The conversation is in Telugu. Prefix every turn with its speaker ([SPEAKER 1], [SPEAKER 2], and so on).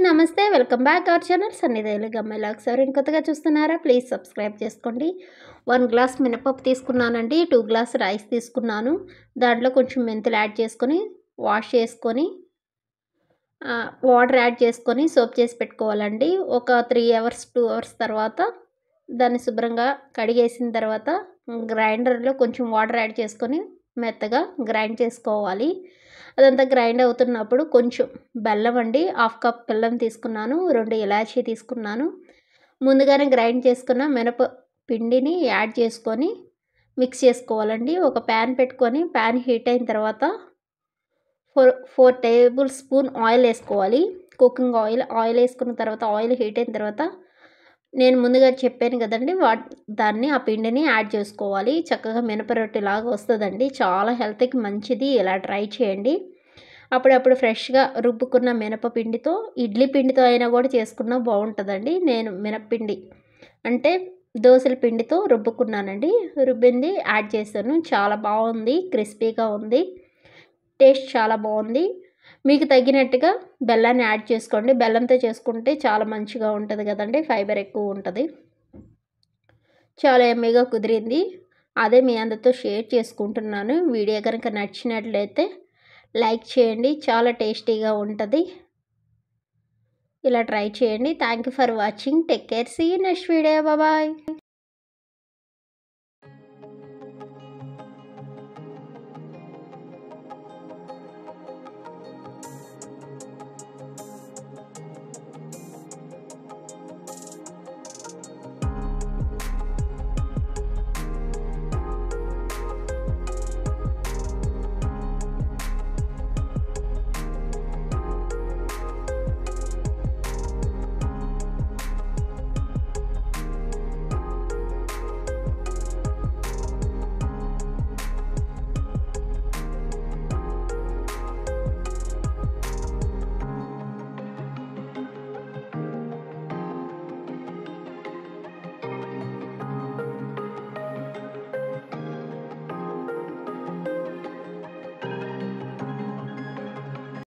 [SPEAKER 1] నమస్తే welcome back our channel Sunny Telugu అమ్మాయిలు ఒకసారి కొత్తగా చూస్తున్నారా ప్లీజ్ సబ్స్క్రైబ్ చేసుకోండి వన్ గ్లాస్ మినపప్పు తీసుకున్నానండి టూ గ్లాస్ రైస్ తీసుకున్నాను దాంట్లో కొంచెం మెంతులు యాడ్ చేసుకొని వాష్ చేసుకొని ఆ, వాటర్ యాడ్ చేసుకొని సోప్ చేసి పెట్టుకోవాలండి ఒక త్రీ అవర్స్ టూ అవర్స్ తర్వాత దాన్ని శుభ్రంగా కడిగేసిన తర్వాత గ్రైండర్లో కొంచెం వాటర్ యాడ్ చేసుకొని మెత్తగా గ్రైండ్ చేసుకోవాలి అదంతా గ్రైండ్ అవుతున్నప్పుడు కొంచెం బెల్లం అండి హాఫ్ కప్ బెల్లం తీసుకున్నాను రెండు ఇలాచీ తీసుకున్నాను ముందుగానే గ్రైండ్ చేసుకున్న మినప పిండిని యాడ్ చేసుకొని మిక్స్ చేసుకోవాలండి ఒక ప్యాన్ పెట్టుకొని ప్యాన్ హీట్ అయిన తర్వాత four four tablespoon oil వేసుకోవాలి కుకింగ్ ఆయిల్ ఆయిల్ వేసుకున్న తర్వాత ఆయిల్ హీట్ అయిన తర్వాత నేను ముందుగా చెప్పాను కదండి వా దాన్ని ఆ పిండిని యాడ్ చేసుకోవాలి చక్కగా మినప రొట్టె లాగా వస్తుందండి చాలా హెల్త్కి మంచిది ఇలా ట్రై చేయండి అప్పుడప్పుడు ఫ్రెష్గా రుబ్బుకున్న మినపపిండితో ఇడ్లీ పిండితో అయినా కూడా చేసుకున్నా బాగుంటుందండి నేను మినప్పిండి అంటే దోశల పిండితో రుబ్బుకున్నానండి రుబ్బింది యాడ్ చేశాను చాలా బాగుంది క్రిస్పీగా ఉంది టేస్ట్ చాలా బాగుంది మీకు తగినట్టుగా బెల్లాన్ని యాడ్ చేసుకోండి బెల్లంతో చేసుకుంటే చాలా మంచిగా ఉంటుంది కదండి ఫైబర్ ఎక్కువ ఉంటుంది చాలా ఎమ్మీగా కుదిరింది అదే మీ అందరితో షేర్ చేసుకుంటున్నాను వీడియో కనుక నచ్చినట్లయితే లైక్ చేయండి చాలా టేస్టీగా ఉంటుంది ఇలా ట్రై చేయండి thank you for watching take care see next video bye